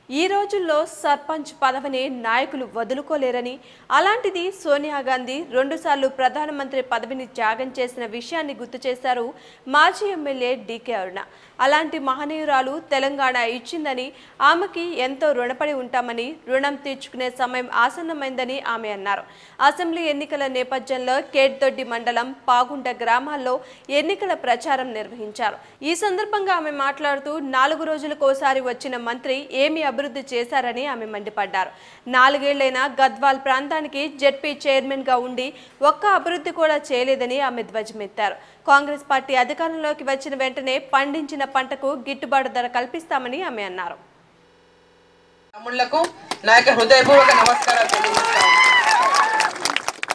ఈ రోజుల్లో సర్పంచ్ పదవిని నాయకులు వదులుకోలేరని అలాంటిది సోనియా గాంధీ రెండుసార్లు ప్రధానమంత్రి పదవిని త్యాగం చేసిన విషయాన్ని గుర్తు చేశారు మాజీ ఎమ్మెల్యే డీకే అరుణ అలాంటి మహనీయురాలు తెలంగాణ ఇచ్చిందని ఆమెకి ఎంతో రుణపడి ఉంటామని రుణం తీర్చుకునే సమయం ఆసన్నమైందని ఆమె అన్నారు అసెంబ్లీ ఎన్నికల నేపథ్యంలో కేట్దొడ్డి మండలం పాగుంట గ్రామాల్లో ఎన్నికల ప్రచారం నిర్వహించారు ఈ సందర్భంగా ఆమె మాట్లాడుతూ నాలుగు రోజులకోసారి వచ్చిన మంత్రి ఏమి అభివృద్ధి చేశారని ఆమె మండిపడ్డారు నాలుగేళ్లైనా గద్వాల్ ప్రాంతానికి జెడ్పీ చైర్మన్ గా ఉండి ఒక్క అభివృద్ధి కూడా చేయలేదని ఆమె ధ్వజమెత్తారు కాంగ్రెస్ పార్టీ అధికారంలోకి వచ్చిన వెంటనే పండించిన పంటకు గిట్టుబాటు ధర కల్పిస్తామని ఆమె అన్నారు తమ్ముళ్లకు నా యొక్క హృదయపూర్వక నమస్కారాలు తెలియజేస్తా ఉన్నాను.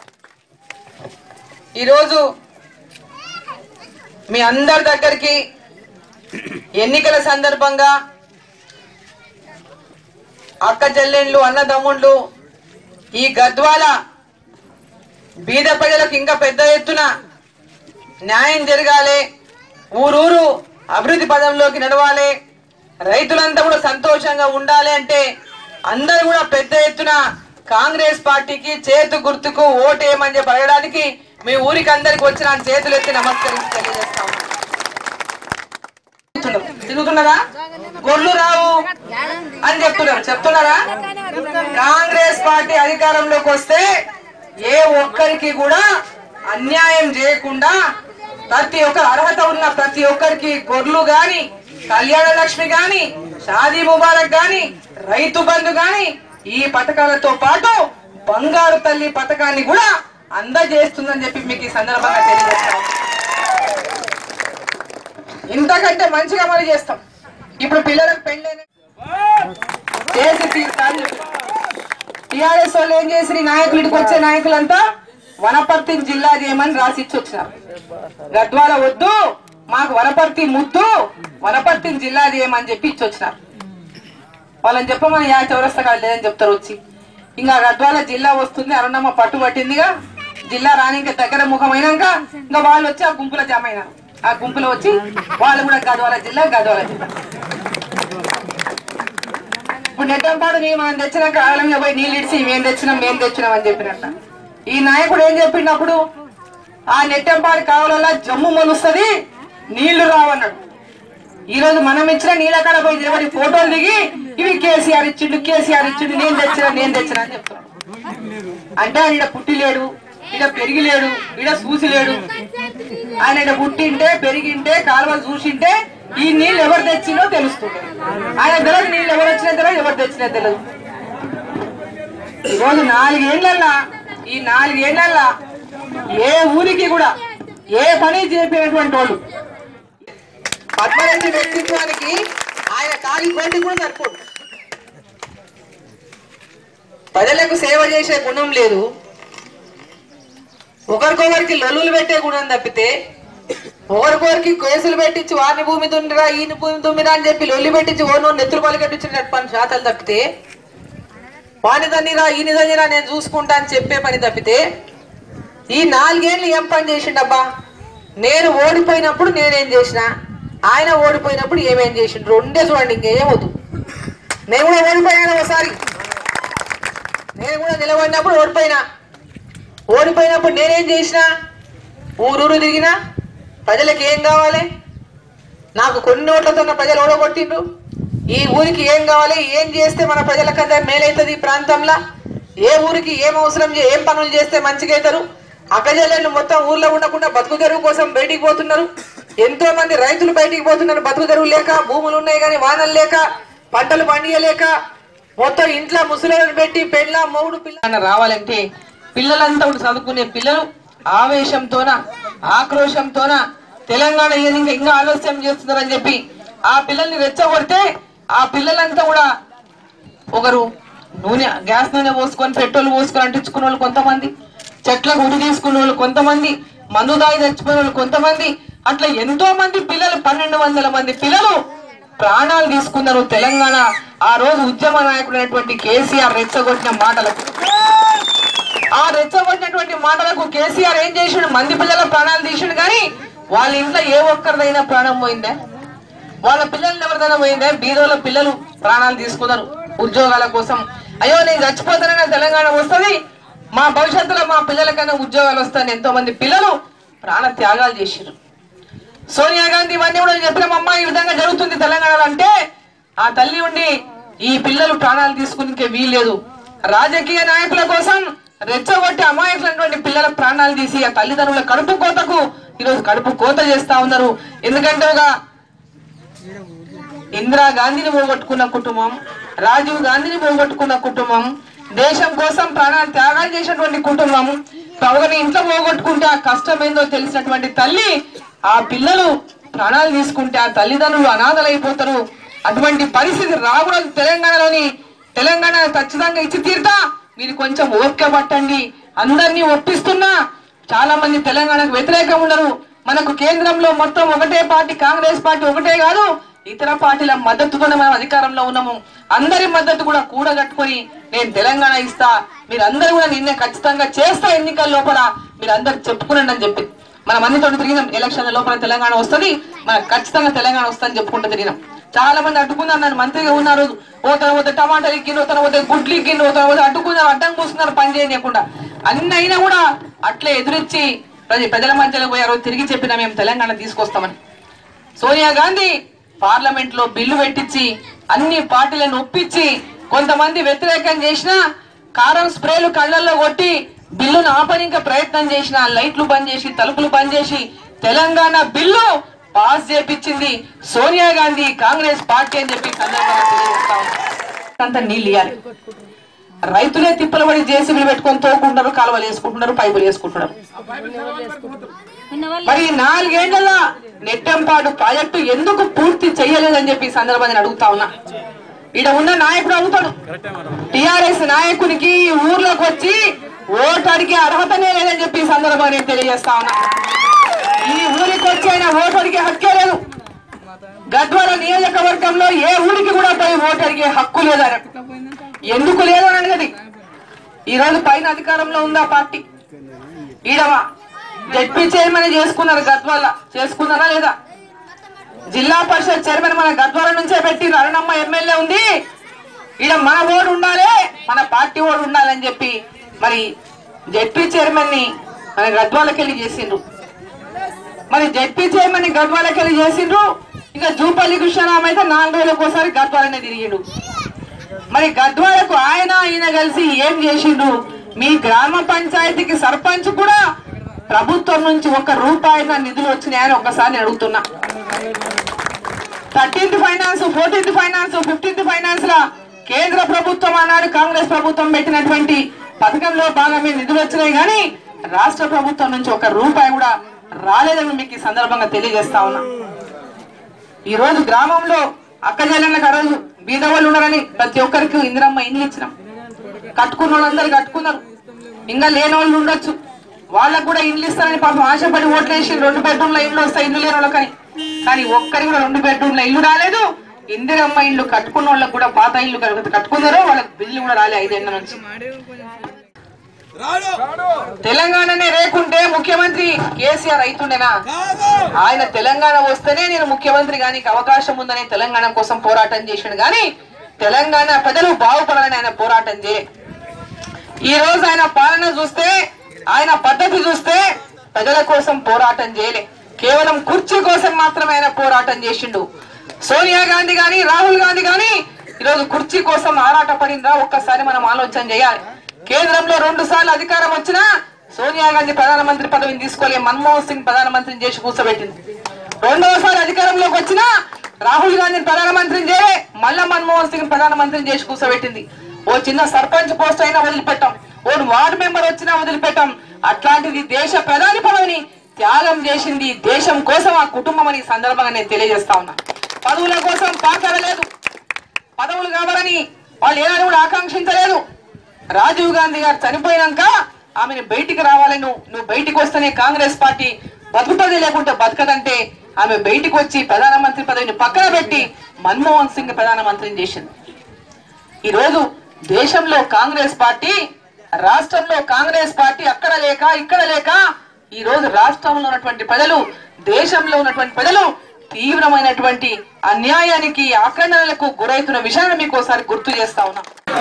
ఈరోజు మీ అందరి దగ్గరికి ఎన్నికల సందర్భంగా అక్క చెల్లెళ్ళు అన్నదమ్ముళ్ళు ఈ గద్వాల బీద ప్రజలకు ఇంకా పెద్ద ఎత్తున న్యాయం జరగాలి ఊరూరు అభివృద్ధి పదంలోకి నడవాలి రైతులంతా కూడా సంతోషంగా ఉండాలి అంటే అందరూ కూడా పెద్ద ఎత్తున కాంగ్రెస్ పార్టీకి చేతు గుర్తుకు ఓటేయమని చెప్పి అడగడానికి మీ ఊరికి అందరికి వచ్చి నా చేతులు ఎత్తి నమస్కరించి తెలియజేస్తాము తిరుగుతున్నారా గొర్రెలు రావు అని చెప్తున్నారు చెప్తున్నారా కాంగ్రెస్ పార్టీ అధికారంలోకి వస్తే ఏ ఒక్కరికి కూడా అన్యాయం చేయకుండా ప్రతి ఒక్క అర్హత ఉన్న ప్రతి ఒక్కరికి గొర్రెలు గాని కళ్యాణ లక్ష్మి గాని షాదీ ముబారక్ గాని రైతు బంధు గాని ఈ పథకాలతో పాటు బంగారు తల్లి పథకాన్ని కూడా అందజేస్తుందని చెప్పి మీకు ఈ సందర్భంగా తెలియజేస్తాం ఇంతకంటే మంచిగా మరి చేస్తాం ఇప్పుడు పిల్లలకు పెళ్ళైన చేసి తీరుతాను టిఆర్ఎస్ వాళ్ళు ఏం చేసి నాయకులు ఇటుకు వచ్చే నాయకులంతా వనపర్తి జిల్లా చేయమని రాసి ఇచ్చి వచ్చినారు గద్వాల వద్దు మాకు వనపర్తి ముద్దు వనపర్తి జిల్లా చేయమని చెప్పి ఇచ్చి వచ్చినారు వాళ్ళని చెప్పమని యా చౌరస్తా కాదు లేదని చెప్తారు వచ్చి ఇంకా గద్వాల జిల్లా వస్తుంది అరుణమ్మ పట్టు పట్టిందిగా జిల్లా రాని ఇంకా దగ్గర ముఖమైనాక ఇంకా వాళ్ళు వచ్చి ఆ గుంపులో జమ అయినారు ఆ గుంపులో వచ్చి వాళ్ళు కూడా గద్వాల జిల్లా గద్వాల జిల్లా ఇప్పుడు నెట్టంపాడు నీ మనం తెచ్చిన కాలంలో పోయి నీళ్ళు ఇడిచి మేం తెచ్చినాం మేం తెచ్చినాం అని చెప్పినట్ట ఈ నాయకుడు ఏం చెప్పిండప్పుడు ఆ నెట్టంపాడు కావాలల్లా జమ్ము మొలుస్తుంది నీళ్లు రావన్నాడు ఈ రోజు మనం ఇచ్చిన నీళ్ళ కాడ పోయి నిలబడి ఫోటోలు దిగి ఇవి కేసీఆర్ ఇచ్చిండు కేసీఆర్ ఇచ్చిండు నేను తెచ్చిన నేను తెచ్చిన అని చెప్తున్నాడు అంటే ఆయన ఈడ పుట్టి లేడు ఈడ పెరిగి లేడు ఈడ చూసి లేడు ఆయన ఈడ పుట్టింటే పెరిగింటే కాలువలు చూసింటే ఈ నీళ్ళు ఎవరు తెచ్చిందో తెలుస్తుంది ఆయన తెలియదు నీళ్ళు ఎవరు వచ్చినా తెలియదు ఎవరు తెచ్చినా తెలియదు ఈరోజు నాలుగేళ్లల్లా ఈ నాలుగేళ్లల్లా ఏ ఊరికి కూడా ఏ పని చేపినటువంటి వాళ్ళు పద్మరెడ్డి వ్యక్తిత్వానికి ఆయన కాలి గొంతు కూడా సరిపోదు ప్రజలకు సేవ చేసే గుణం లేదు ఒకరికొకరికి లొల్లులు పెట్టే గుణం తప్పితే ఒకరికొకరికి కేసులు పెట్టించి వారిని భూమి దుండిరా ఈయన భూమి దుమ్మిరా అని చెప్పి లొల్లి పెట్టించి ఓనో నెత్తులు పలికెట్టించినట్టు పని శాతలు తప్పితే వాని దన్నిరా ఈయన దన్నిరా నేను చూసుకుంటా అని చెప్పే పని తప్పితే ఈ నాలుగేళ్ళు ఏం పని చేసిండబ్బా నేను ఓడిపోయినప్పుడు నేనేం చేసిన ఆయన ఓడిపోయినప్పుడు ఏమేం చేసిండు రెండే చూడండి ఇంకేం వద్దు నేను కూడా ఓడిపోయాను ఒకసారి నేను కూడా నిలబడినప్పుడు ఓడిపోయినా ఓడిపోయినప్పుడు నేనేం చేసిన ఊరూరు తిరిగినా ప్రజలకు ఏం కావాలి నాకు కొన్ని ఓట్లతో ఉన్న ప్రజలు ఓడగొట్టిండ్రు ఈ ఊరికి ఏం కావాలి ఏం చేస్తే మన ప్రజలకంతా మేలైతుంది ఈ ప్రాంతంలో ఏ ఊరికి ఏం అవసరం చే- ఏం పనులు చేస్తే మంచిగా అవుతారు అక్కజల్లు మొత్తం ఊర్లో ఉండకుండా బతుకు తెరువు కోసం బయటికి పోతున్నారు ఎంతో మంది రైతులు బయటికి పోతున్నారు బతుకు తెరువు లేక భూములు ఉన్నాయి కానీ వానలు లేక పంటలు పండియలేక మొత్తం ఇంట్లో ముసలిని పెట్టి పెళ్ళ మూడు పిల్ల రావాలంటే పిల్లలంతా కూడా చదువుకునే పిల్లలు ఆవేశంతోన ఆక్రోశంతోన తెలంగాణ ఏది ఇంకా ఇంకా ఆలస్యం చేస్తున్నారని చెప్పి ఆ పిల్లల్ని రెచ్చగొడితే ఆ పిల్లలంతా కూడా ఒకరు నూనె గ్యాస్ నూనె పోసుకొని పెట్రోల్ పోసుకొని అంటించుకున్న వాళ్ళు కొంతమంది చెట్లకు ఉడి తీసుకున్న వాళ్ళు కొంతమంది మందు దాగి చచ్చిపోయిన వాళ్ళు కొంతమంది అట్లా ఎంతో మంది పిల్లలు పన్నెండు వందల మంది పిల్లలు ప్రాణాలు తీసుకున్నారు తెలంగాణ ఆ రోజు ఉద్యమ నాయకుడైనటువంటి కేసీఆర్ రెచ్చగొట్టిన మాటలకు ఆ రెచ్చగొట్టినటువంటి మాటలకు కేసీఆర్ ఏం చేసిండు మంది పిల్లల ప్రాణాలు తీసిండు కానీ వాళ్ళ ఇంట్లో ఏ ఒక్కరిదైనా ప్రాణం పోయిందా వాళ్ళ పిల్లల్ని ఎవరిదైనా పోయిందా బీదోళ్ళ పిల్లలు ప్రాణాలు తీసుకున్నారు ఉద్యోగాల కోసం అయ్యో నేను చచ్చిపోతానని తెలంగాణ వస్తుంది మా భవిష్యత్తులో మా పిల్లలకైనా ఉద్యోగాలు వస్తాయని ఎంతో మంది పిల్లలు ప్రాణ త్యాగాలు చేసిరు సోనియా గాంధీ ఇవన్నీ కూడా చెప్పినామమ్మా ఈ విధంగా జరుగుతుంది తెలంగాణలో అంటే ఆ తల్లి ఉండి ఈ పిల్లలు ప్రాణాలు తీసుకునే వీల్లేదు రాజకీయ నాయకుల కోసం రెచ్చగొట్టి అమాయకులైనటువంటి పిల్లల ప్రాణాలు తీసి ఆ తల్లిదండ్రుల కడుపు కోతకు ఈరోజు కడుపు కోత చేస్తా ఉన్నారు ఎందుకంటే ఒక ఇందిరా గాంధీని పోగొట్టుకున్న కుటుంబం రాజీవ్ గాంధీని పోగొట్టుకున్న కుటుంబం దేశం కోసం ప్రాణాలు త్యాగాలు చేసినటువంటి కుటుంబం ఒకరిని ఇంట్లో పోగొట్టుకుంటే ఆ కష్టం ఏందో తెలిసినటువంటి తల్లి ఆ పిల్లలు ప్రాణాలు తీసుకుంటే ఆ తల్లిదండ్రులు అనాథలైపోతారు అటువంటి పరిస్థితి రాకూడదు తెలంగాణలోని తెలంగాణ ఖచ్చితంగా ఇచ్చి తీరుతా మీరు కొంచెం ఓపిక పట్టండి అందరినీ ఒప్పిస్తున్నా చాలా మంది తెలంగాణకు వ్యతిరేకం ఉండరు మనకు కేంద్రంలో మొత్తం ఒకటే పార్టీ కాంగ్రెస్ పార్టీ ఒకటే కాదు ఇతర పార్టీల మద్దతుతోనే మనం అధికారంలో ఉన్నాము అందరి మద్దతు కూడా కూడగట్టుకొని నేను తెలంగాణ ఇస్తా మీరు అందరూ కూడా నిన్నే ఖచ్చితంగా చేస్తా ఎన్నికల లోపల మీరు అందరు చెప్పుకునండి అని చెప్పి మనం అన్నితో తిరిగినాం ఎలక్షన్ లోపల తెలంగాణ వస్తుంది మనకు ఖచ్చితంగా తెలంగాణ వస్తుందని చెప్పుకుంటూ తిరిగినాం చాలా మంది అడ్డుకున్నారు నన్ను మంత్రిగా ఉన్నారు ఓ తన పోతే టమాటాలు ఎక్కిండు ఓ తన పోతే గుడ్లు ఎక్కిండు ఓ తన పోతే అడ్డుకున్నారు అడ్డం కూస్తున్నారు పని చేయకుండా అన్ని అయినా కూడా అట్లే ఎదురొచ్చి ప్రజ- ప్రజల మధ్యలో పోయారు తిరిగి చెప్పిన మేము తెలంగాణ తీసుకొస్తామని సోనియా గాంధీ పార్లమెంట్ లో బిల్లు పెట్టించి అన్ని పార్టీలను ఒప్పించి కొంతమంది వ్యతిరేకం చేసిన కారం స్ప్రేలు కళ్ళల్లో కొట్టి బిల్లును ఆపనిక ప్రయత్నం చేసిన లైట్లు బంద్ చేసి తలుపులు బంద్ చేసి తెలంగాణ బిల్లు పాస్ చేపించింది సోనియా గాంధీ కాంగ్రెస్ పార్టీ అని చెప్పి ఈ సందర్భంగా తెలియజేస్తా ఉన్నా. అంత నీళ్ళు ఇయ్యాలి రైతులే తిప్పలు పడి జేసీబీలు పెట్టుకొని తోకుంటారు కాలువలు వేసుకుంటున్నారు పైపులు వేసుకుంటున్నారు మరి ఈ నాలుగేళ్ల నెట్టంపాడు ప్రాజెక్టు ఎందుకు పూర్తి చేయలేదని చెప్పి ఈ సందర్భంగా నేను అడుగుతా ఉన్నా ఈడ ఉన్న నాయకుడు అడుగుతాడు టిఆర్ఎస్ నాయకునికి ఈ ఊర్లోకి వచ్చి ఓటు అడిగే అర్హతనే లేదని చెప్పి ఈ సందర్భంగా నేను తెలియజేస్తా ఉన్నా ఈ ఊరికి వచ్చి ఆయన ఓటు అడిగే హక్కే లేదు గద్వాల నియోజకవర్గంలో ఏ ఊరికి కూడా పోయి ఓటు అడిగే హక్కు లేదని ఎందుకు లేదు అని అడిగది ఈ రోజు పైన అధికారంలో ఉందా పార్టీ ఈడవా జడ్పీ చైర్మన్ చేసుకున్నారు గద్వాల చేసుకున్నారా లేదా జిల్లా పరిషత్ చైర్మన్ మన గద్వాల నుంచే పెట్టి అరుణమ్మ ఎమ్మెల్యే ఉంది ఈడ మన ఓడు ఉండాలి మన పార్టీ ఓడు ఉండాలని చెప్పి మరి జడ్పీ చైర్మన్ ని మన గద్వాలకి వెళ్ళి చేసిండ్రు మరి జడ్పీ చైర్మన్ ని గద్వాలకి వెళ్ళి చేసిండ్రు ఇంకా జూపల్లి కృష్ణరామ్ అయితే నాలుగు రోజులకు ఒకసారి గద్వాలనే తిరిగిండు మరి గద్వాలకు ఆయన ఆయన కలిసి ఏం చేసిండు మీ గ్రామ పంచాయతీకి సర్పంచ్ కూడా ప్రభుత్వం నుంచి ఒక రూపాయి నిధులు వచ్చినాయని ఒకసారి నేను అడుగుతున్నా thirteenth finance fourteenth finance fifteenth finance లా కేంద్ర ప్రభుత్వం అన్నాడు కాంగ్రెస్ ప్రభుత్వం పెట్టినటువంటి పథకంలో భాగమే నిధులు వచ్చినాయి కానీ రాష్ట్ర ప్రభుత్వం నుంచి ఒక రూపాయి కూడా రాలేదని మీకు ఈ సందర్భంగా తెలియజేస్తా ఉన్నా ఈ రోజు గ్రామంలో అక్కజల్లెళ్ళకి ఆ రోజు బీద వాళ్ళు ఉన్నారని ప్రతి ఒక్కరికి ఇందిరమ్మ ఇండ్లు ఇచ్చినాం కట్టుకున్న వాళ్ళందరూ కట్టుకున్నారు ఇంకా లేని వాళ్ళు ఉండొచ్చు వాళ్ళకు కూడా ఇండ్లు ఇస్తారని పాపం ఆశపడి ఓట్లు వేసి రెండు బెడ్రూమ్ల ఇల్లు వస్తాయి ఇల్లు లేని వాళ్ళకని కానీ ఒక్కరికి కూడా రెండు బెడ్రూమ్ల ఇల్లు రాలేదు ఇందిరమ్మ ఇల్లు కట్టుకున్న వాళ్ళకి కూడా పాత ఇల్లు కట్టు- కట్టుకున్నారు వాళ్ళకి బిల్లు కూడా రాలే ఐదేళ్ల నుంచి తెలంగాణనే రేకుంటే ముఖ్యమంత్రి కేసీఆర్ అయితుండేనా ఆయన తెలంగాణ వస్తేనే నేను ముఖ్యమంత్రి గాని అవకాశం ఉందని తెలంగాణ కోసం పోరాటం చేసిండు గాని తెలంగాణ ప్రజలు బాగుపడాలని ఆయన పోరాటం చే ఈ రోజు ఆయన పాలన చూస్తే ఆయన పద్ధతి చూస్తే ప్రజల కోసం పోరాటం చేయలే కేవలం కుర్చీ కోసం మాత్రమే ఆయన పోరాటం చేసిండు సోనియా గాంధీ గాని రాహుల్ గాంధీ గాని ఈరోజు కుర్చీ కోసం ఆరాట పడిందా ఒక్కసారి మనం ఆలోచన చేయాలి కేంద్రంలో రెండు సార్లు అధికారం వచ్చినా సోనియా గాంధీ ప్రధానమంత్రి పదవిని తీసుకోలే మన్మోహన్ సింగ్ ప్రధానమంత్రిని చేసి కూర్చోబెట్టింది రెండవసారి అధికారంలోకి వచ్చినా రాహుల్ గాంధీని ప్రధానమంత్రిని చేయలే మళ్ళా మన్మోహన్ సింగ్ ప్రధానమంత్రిని చేసి కూర్చోబెట్టింది ఓ చిన్న సర్పంచ్ పోస్ట్ అయినా వదిలిపెట్టాం ఓ వార్డు మెంబర్ వచ్చినా వదిలిపెట్టాం అట్లాంటిది దేశ ప్రధాని పదవిని త్యాగం చేసింది దేశం కోసం ఆ కుటుంబం అని ఈ సందర్భంగా నేను తెలియజేస్తా ఉన్నా పదవుల కోసం పాకడలేదు పదవులు కావాలని వాళ్ళు ఏనాడు కూడా ఆకాంక్షించలేదు రాజీవ్ గాంధీ గారు చనిపోయినాక ఆమెను బయటికి రావాలని నువ్వు నువ్వు బయటికి వస్తేనే కాంగ్రెస్ పార్టీ బతుకుతుంది లేకుంటే బతకదంటే ఆమె బయటికి వచ్చి ప్రధానమంత్రి పదవిని పక్కన పెట్టి మన్మోహన్ సింగ్ ప్రధానమంత్రిని చేసింది ఈ రోజు దేశంలో కాంగ్రెస్ పార్టీ రాష్ట్రంలో కాంగ్రెస్ పార్టీ అక్కడ లేక ఇక్కడ లేక ఈ రోజు రాష్ట్రంలో ఉన్నటువంటి ప్రజలు దేశంలో ఉన్నటువంటి ప్రజలు తీవ్రమైనటువంటి అన్యాయానికి ఆక్రమణలకు గురవుతున్న విషయాన్ని మీకు ఒకసారి గుర్తు చేస్తా ఉన్నా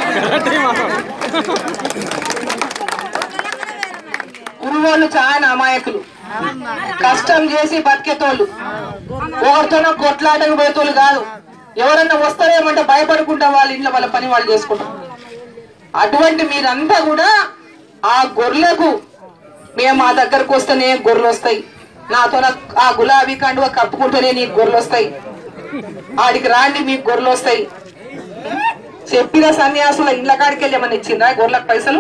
కురువోళ్ళు చాలా అమాయకులు కష్టం చేసి బతికేతోళ్ళు ఒకరితోనో కొట్లాటకు పోయేతోళ్ళు కాదు ఎవరన్నా వస్తారేమంటే భయపడుకుంటా వాళ్ళ ఇంట్లో వాళ్ళ పని వాళ్ళు చేసుకుంటారు అటువంటి మీరంతా కూడా ఆ గొర్రెలకు మేము మా దగ్గరకు వస్తేనే గొర్రెలు వస్తాయి నాతో ఆ గులాబీ కండువ కప్పుకుంటేనే నీకు గొర్రెలు వస్తాయి ఆడికి రాండి మీకు గొర్రెలు వస్తాయి చెప్పిన సన్యాసుల ఇళ్ళ కాడికి వెళ్ళి ఏమన్నా ఇచ్చిందా గొర్రెలకు పైసలు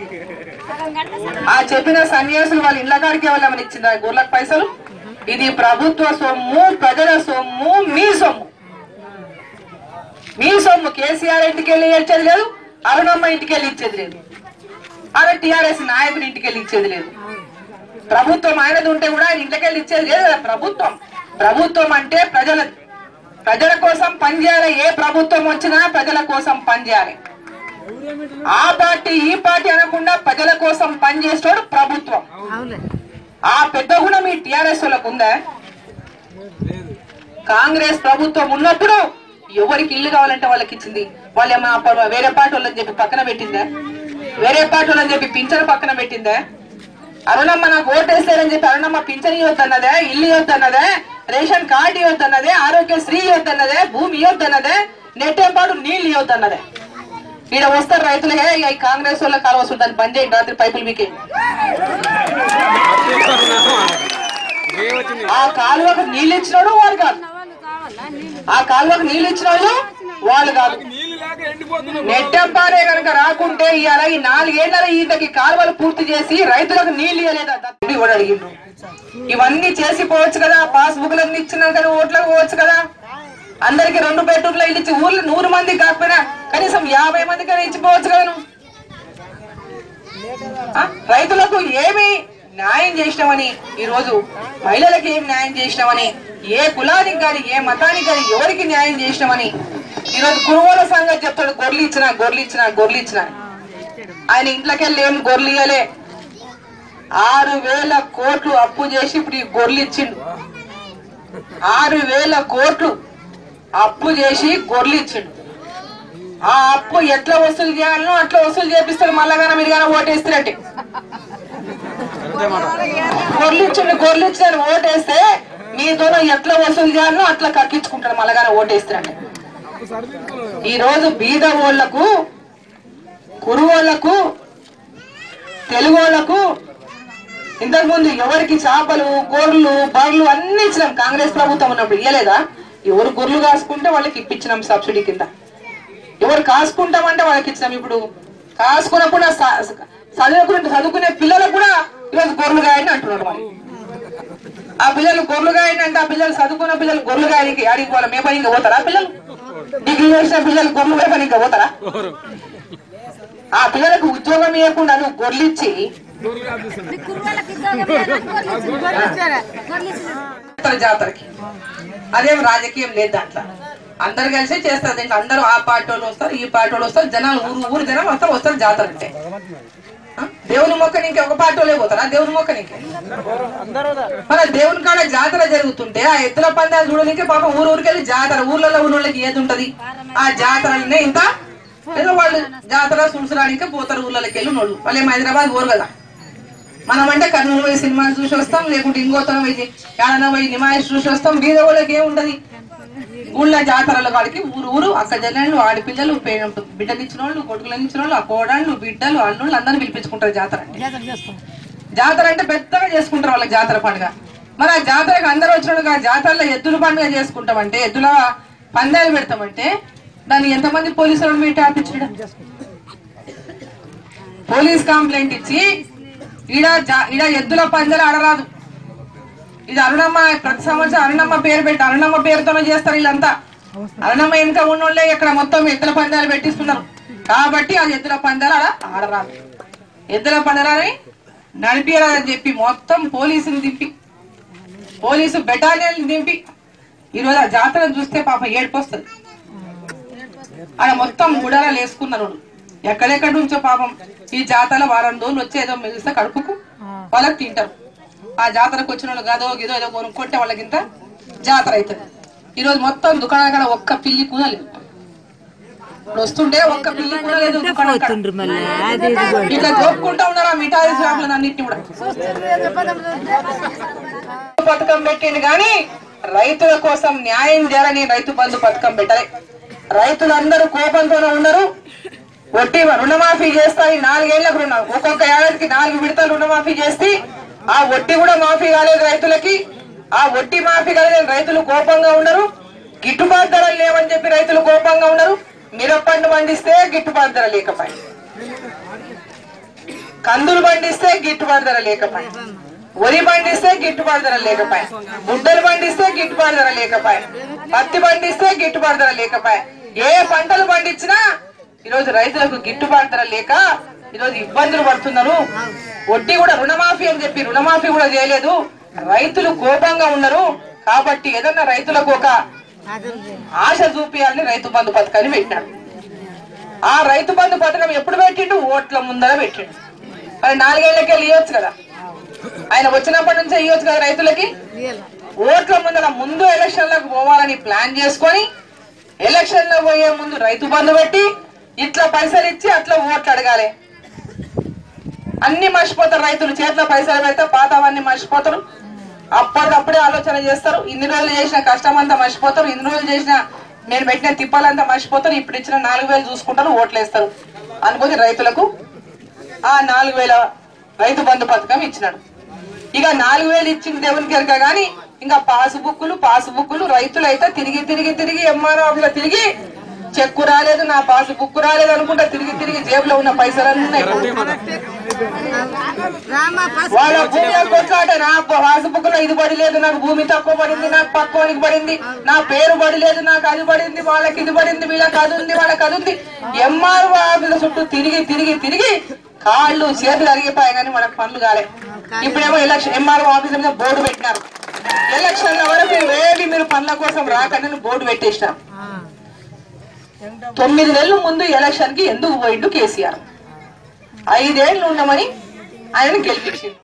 ఆ చెప్పిన సన్యాసులు వాళ్ళ ఇళ్ళ కాడికి వెళ్ళమని ఇచ్చిందా గొర్రెలకు పైసలు ఇది ప్రభుత్వ సొమ్ము ప్రజల సొమ్ము మీ సొమ్ము మీ సొమ్ము కేసీఆర్ ఇంటికి వెళ్ళి ఇచ్చేది లేదు అరుణమ్మ ఇంటికి వెళ్ళి ఇచ్చేది లేదు అరే టిఆర్ఎస్ నాయకుడి ఇంటికి వెళ్ళి ఇచ్చేది లేదు ప్రభుత్వం ఆయనది ఉంటే కూడా ఆయన ఇంటికి వెళ్ళి ఇచ్చేది లేదు కదా ప్రభుత్వం ప్రభుత్వం అంటే ప్రజలది ప్రజల కోసం పనిచేయాలి ఏ ప్రభుత్వం వచ్చినా ప్రజల కోసం పనిచేయాలి ఆ పార్టీ ఈ పార్టీ అనకుండా ప్రజల కోసం పనిచేసేవాడు ప్రభుత్వం ఆ పెద్ద కూడా మీ టిఆర్ఎస్ వాళ్ళకు ఉందా కాంగ్రెస్ ప్రభుత్వం ఉన్నప్పుడు ఎవరికి ఇల్లు కావాలంటే వాళ్ళకి ఇచ్చింది వాళ్ళు ఏమన్నా అప్పుడు వేరే పార్టీ వాళ్ళని చెప్పి పక్కన పెట్టిందా వేరే పార్టీ వాళ్ళని చెప్పి పింఛను పక్కన పెట్టిందా అరుణమ్మ నాకు ఓటేస్తారని చెప్పి అరుణమ్మ పింఛన్ ఇవ్వద్దన్నదే ఇల్లు ఇవ్వద్దన్నదే రేషన్ కార్డు ఇవ్వద్దన్నదే ఆరోగ్యశ్రీ ఇవ్వద్దన్నదే భూమి ఇవ్వద్దన్నదే నెట్టే పాటు నీళ్లు ఇవ్వద్దన్నదే ఈడ వస్తారు రైతులే ఇక ఈ కాంగ్రెస్ వాళ్ళ కాలువ వస్తుందని బంద్ చేయండి రాత్రి పైపులు మీకే ఆ కాలువకు నీళ్ళు ఇచ్చినోడు వాళ్ళు కాదు ఆ కాలువకు నీళ్ళు ఇచ్చిన వాళ్ళు వాళ్ళు కాదు నెట్టంపారే కనుక రాకుంటే ఇవాళ ఈ నాలుగేళ్ల ఈతకి కాలువలు పూర్తి చేసి రైతులకు నీళ్లు ఇవ్వలేదా దత్తుడు కూడా అడిగిండు ఇవన్నీ చేసి పోవచ్చు కదా పాస్ బుక్లన్నీ ఇచ్చినాక ఓట్లకు పోవచ్చు కదా అందరికి రెండు బెడ్రూమ్లు ఇల్లు ఇచ్చి ఊర్లో నూరు మంది కాకపోయినా కనీసం యాభై మంది కన్నా ఇచ్చిపోవచ్చు కదా నువ్వు ఆ? రైతులకు ఏమి న్యాయం చేసినామని ఈ రోజు మహిళలకు ఏం న్యాయం చేసినామని ఏ కులానికి కానీ ఏ మతానికి కానీ ఎవరికి న్యాయం చేసినామని ఈ రోజు కురువల సంగతి చెప్తాడు గొర్రెలు ఇచ్చిన గొర్రెలు ఇచ్చిన గొర్రెలు ఇచ్చిన ఆయన ఇంట్లోకి వెళ్ళి ఏం గొర్రెలు ఇయ్యలే ఆరు వేల కోట్లు అప్పు చేసి ఇప్పుడు ఈ గొర్రెలు ఇచ్చిండు ఆరు వేల కోట్లు అప్పు చేసి గొర్రెలు ఇచ్చిండు ఆ అప్పు ఎట్లా వసూలు చేయాలనో అట్లా వసూలు చేపిస్తారు మళ్ళా కానీ మీరు కానీ ఓటేస్తారంటే గొర్రెలు ఇచ్చిండు గొర్రెలు ఇచ్చిన ఓటేస్తే మీతో ఎట్లా వసూలు చేయాలనో అట్లా కక్కించుకుంటారు మళ్ళా కానీ ఓటేస్తారంటే ఈ రోజు బీద ఓళ్లకు కురువోళ్లకు తెలుగు వాళ్ళకు ఇంతకు ముందు ఎవరికి చేపలు గొర్రెలు బర్రెలు అన్ని ఇచ్చినాం కాంగ్రెస్ ప్రభుత్వం ఉన్నప్పుడు ఇయ్యలేదా ఎవరు గొర్రెలు కాసుకుంటే వాళ్ళకి ఇప్పించినాం సబ్సిడీ కింద ఎవరు కాసుకుంటామంటే వాళ్ళకి ఇచ్చినాం ఇప్పుడు కాసుకున్నప్పుడు చదువుకునే చదువుకునే పిల్లలకు కూడా ఈరోజు గొర్రెలు గాయని అంటున్నారు మరి ఆ పిల్లలు గొర్రెలు గాయని అంటే ఆ పిల్లలు చదువుకున్న పిల్లలు గొర్రెలు గాయనికి ఆడికి పోవాలి మే పని ఇంకా పోతారా పిల్లలు డిగ్రీ చేసిన పిల్లలు గొర్రెలు మే పని ఇంకా పోతారా ఆ పిల్లలకు ఉద్యోగం ఇవ్వకుండా నువ్వు గొర్రెలు ఇచ్చి జాతర జాతరకి అదేం రాజకీయం లేదు దాంట్లో అందరు కలిసి చేస్తారు దీంట్లో అందరూ ఆ పార్టీ వాళ్ళు వస్తారు ఈ పార్టీ వాళ్ళు వస్తారు జనాలు ఊరు ఊరు జనం వస్తారు వస్తారు జాతర అంటే ఆ? దేవుని మొక్కని ఇంకే ఒక పార్టీ వాళ్ళే పోతారా దేవుని మొక్కని ఇంకే మన దేవుని కాడ జాతర జరుగుతుంటే ఆ ఎద్దుల పందాలు చూడడానికి పాపం ఊరు ఊరికి వెళ్ళి జాతర ఊర్లలో ఉన్న వాళ్ళకి ఏది ఉంటది ఆ జాతరలనే ఇంత ఏదో వాళ్ళు జాతర చూసడానికి పోతారు ఊర్లలోకి వెళ్ళి వాళ్ళు వాళ్ళు ఏం హైదరాబాద్ పోరు కదా మనం అంటే కర్నూలు పోయి సినిమా చూసి వస్తాం లేకుంటే ఇంకోతనం పోయి ఏడన పోయి నిమాయిష్ చూసి వస్తాం బీద వాళ్ళకి ఏముంటది ఊళ్ళో జాతరల వాడికి ఊరు ఊరు అక్క జనాలు ఆడపిల్లలు పే- బిడ్డనిచ్చిన వాళ్ళు కొడుకులను ఇచ్చిన వాళ్ళు ఆ కోడళ్ళు బిడ్డలు అల్లుళ్ళు అందరిని పిలిపించుకుంటారు జాతర అంటే. జాతర అంటే పెద్దగా చేసుకుంటారు వాళ్ళకి జాతర పండుగ మరి ఆ జాతరకు అందరూ వచ్చినప్పుడు ఆ జాతరలో ఎద్దుల పండుగ చేసుకుంటామంటే ఎద్దుల పందాలు పెడతామంటే దాన్ని ఎంతమంది పోలీసులను పెట్టి ఆపించడం పోలీస్ కంప్లైంట్ ఇచ్చి ఈడ జా- ఈడ ఎద్దుల పందాలు ఆడరాదు ఇది అరుణమ్మ ప్రతి సంవత్సరం అరుణమ్మ పేరు పెట్టి అరుణమ్మ పేరుతోనే చేస్తారు వీళ్ళంతా అరుణమ్మ వెనుక ఉన్నోళ్ళే ఇక్కడ మొత్తం ఎద్దుల పందాలు పెట్టిస్తున్నారు కాబట్టి అది ఎద్దుల పందాలు ఆడ ఆడరాదు ఎద్దుల పందాలని నడిపిరాదని చెప్పి మొత్తం పోలీసుని దింపి పోలీసు బెటాలియన్ దింపి ఈరోజు ఆ జాతరను చూస్తే పాప ఏడుపు వస్తుంది ఆడ మొత్తం గుడారాలు వేసుకున్నారు వాళ్ళు. ఎక్కడెక్కడ నుంచో పాపం ఈ జాతర వారం రోజులు వచ్చి ఏదో మిగిలిస్తే కడుపుకు వాళ్ళకి తింటారు ఆ జాతరకు వచ్చిన వాళ్ళు గదో గిదో ఏదో కొనుక్కుంటే వాళ్ళకి ఇంత జాతర అవుతుంది ఈరోజు మొత్తం దుకాణం కాడ ఒక్క పిల్లి కూడా లేదు ఇప్పుడు వస్తుంటే ఒక్క పిల్లి కూడా లేదు దుకాణం కాడ. ఇట్లా దోపుకుంటా ఉన్నారు ఆ మిఠాయి షాపులను అన్నింటినీ కూడా పథకం పెట్టిండు కానీ రైతుల కోసం న్యాయం చేయాలని రైతు బంధు పథకం పెట్టలే రైతులందరూ కోపంతోనే ఉన్నారు వడ్డీ రుణమాఫీ చేస్తా ఈ నాలుగేళ్లకు రుణం ఒక్కొక్క ఏడాదికి నాలుగు విడతలు రుణమాఫీ చేస్తే ఆ వడ్డీ కూడా మాఫీ కాలేదు రైతులకి ఆ వడ్డీ మాఫీ కాలేదు రైతులు కోపంగా ఉన్నారు గిట్టుబాటు ధరలు లేవని చెప్పి రైతులు కోపంగా ఉన్నారు మిరపండు పండిస్తే గిట్టుబాటు ధర లేకపోయి కందులు పండిస్తే గిట్టుబాటు ధర లేకపోయి వరి పండిస్తే గిట్టుబాటు ధర లేకపోయి గుడ్డలు పండిస్తే గిట్టుబాటు ధర లేకపోయి పత్తి పండిస్తే గిట్టుబాటు ధర లేకపోయి ఏ పంటలు పండించినా ఈరోజు రైతులకు గిట్టుబాటు ధర లేక ఈరోజు ఇబ్బందులు పడుతున్నారు వడ్డీ కూడా రుణమాఫీ అని చెప్పి రుణమాఫీ కూడా చేయలేదు రైతులు కోపంగా ఉన్నారు కాబట్టి ఏదన్నా రైతులకు ఒక ఆశ చూపియాలని రైతు బంధు పథకాన్ని పెట్టినాడు ఆ రైతు బంధు పథకం ఎప్పుడు పెట్టిండు ఓట్ల ముందర పెట్టిండు మరి నాలుగేళ్లకే ఇవ్వచ్చు కదా ఆయన వచ్చినప్పటి నుంచే ఇవ్వచ్చు కదా రైతులకి ఓట్ల ముందర ముందు ఎలక్షన్లకు పోవాలని ప్లాన్ చేసుకొని ఎలక్షన్ లో పోయే ముందు రైతు బంధు పెట్టి ఇట్లా పైసలు ఇచ్చి అట్లా ఓట్లు అడగాలి అన్ని మర్చిపోతారు రైతులు చేతిలో పైసలు పెడితే పాతవన్నీ మర్చిపోతారు అప్పటికప్పుడే ఆలోచన చేస్తారు ఇన్ని రోజులు చేసిన కష్టం అంతా మర్చిపోతారు ఇన్ని రోజులు చేసిన నేను పెట్టిన తిప్పాలంతా మర్చిపోతారు ఇప్పుడు ఇచ్చిన నాలుగు వేలు చూసుకుంటారు ఓట్లు వేస్తారు అనుకుని రైతులకు ఆ నాలుగు వేల రైతు బంధు పథకం ఇచ్చినాడు ఇక నాలుగు వేలు ఇచ్చింది దేవునికి ఎరక గాని ఇంకా పాస్బుక్లు పాస్బుక్లు రైతులు అయితే తిరిగి తిరిగి తిరిగి ఎంఆర్ఓ ఆఫీస్లో తిరిగి చెక్కు రాలేదు నా పాస్బుక్ రాలేదు అనుకుంటా తిరిగి తిరిగి జేబులో ఉన్న పైసలన్నీ వాళ్ళ భూమి కొట్లాట నా పాస్బుక్ లో ఇది పడలేదు నాకు భూమి తక్కువ పడింది నాకు పక్కోనికి పడింది నా పేరు పడలేదు నాకు అది పడింది వాళ్ళకి ఇది పడింది వీళ్ళకి అది ఉంది వాళ్ళకి అది ఉంది ఎంఆర్ఓ ఆఫీసుల చుట్టూ తిరిగి తిరిగి తిరిగి కాళ్ళు చేతులు అరిగిపోయాయి కానీ మనకు పనులు కాలే ఇప్పుడేమో ఎలక్షన్ ఎంఆర్ఓ ఆఫీస్ మీద బోర్డు పెట్టినారు ఎలక్షన్ వరకు ఏది మీరు పనుల కోసం రాకండి బోర్డు పెట్టేసినారు తొమ్మిది నెలల ముందు ఎలక్షన్ కి ఎందుకు పోయిండు కేసీఆర్ ఐదేళ్లు ఉండమని ఆయన గెలిపించింది